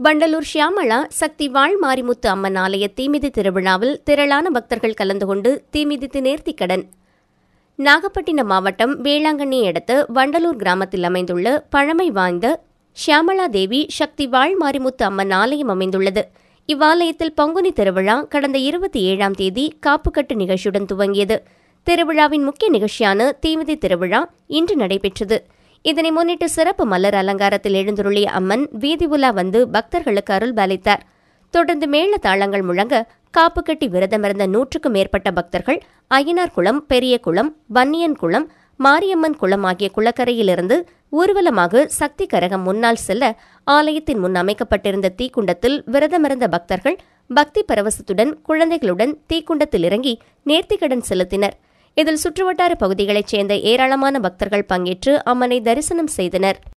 வண்டலூர் ஷியாமளா சக்தி வாழ் மாரிமுத்து அம்மன் ஆலய தீமிதி திருவிழாவில் திரளான பக்தர்கள் கலந்து கொண்டு தீமிதித்து நேர்த்திக்கடன் நாகப்பட்டினம் மாவட்டம் வேளாங்கண்ணியை அடுத்து வண்டலூர் கிராமத்தில் அமைந்துள்ள பழமை வாய்ந்த ஷியாமளா தேவி சக்தி வாழ் மாரிமுத்து அம்மன் ஆலயம் அமைந்துள்ளது இவ்வாலயத்தில் பங்குனி திருவிழா கடந்த இருபத்தி ஏழாம் தேதி காப்புக்கட்டு நிகழ்ச்சியுடன் துவங்கியது திருவிழாவின் முக்கிய நிகழ்ச்சியான தீமிதி திருவிழா இன்று நடைபெற்றது இதனை முன்னிட்டு சிறப்பு மலர் அலங்காரத்தில் எழுந்துருளிய அம்மன் வீதி உலா வந்து பக்தர்களுக்கு அருள் பாலித்தார் தொடர்ந்து மேள தாளங்கள் முழங்க காப்பு கட்டி விரதமிருந்த நூற்றுக்கும் மேற்பட்ட பக்தர்கள் அய்யனார் குளம் பெரிய குளம் வன்னியன் குளம் மாரியம்மன் குளம் ஆகிய குளக்கரையிலிருந்து ஊர்வலமாக சக்தி கரகம் முன்னால் செல்ல ஆலயத்தின் முன் அமைக்கப்பட்டிருந்த தீக்குண்டத்தில் விரதமிருந்த பக்தர்கள் பக்தி பரவசத்துடன் குழந்தைகளுடன் தீக்குண்டத்தில் இறங்கி நேர்த்திக்கடன் செலுத்தினர் இதில் சுற்றுவட்டார பகுதிகளைச் சேர்ந்த ஏராளமான பக்தர்கள் பங்கேற்று அம்மனை தரிசனம் செய்தனர்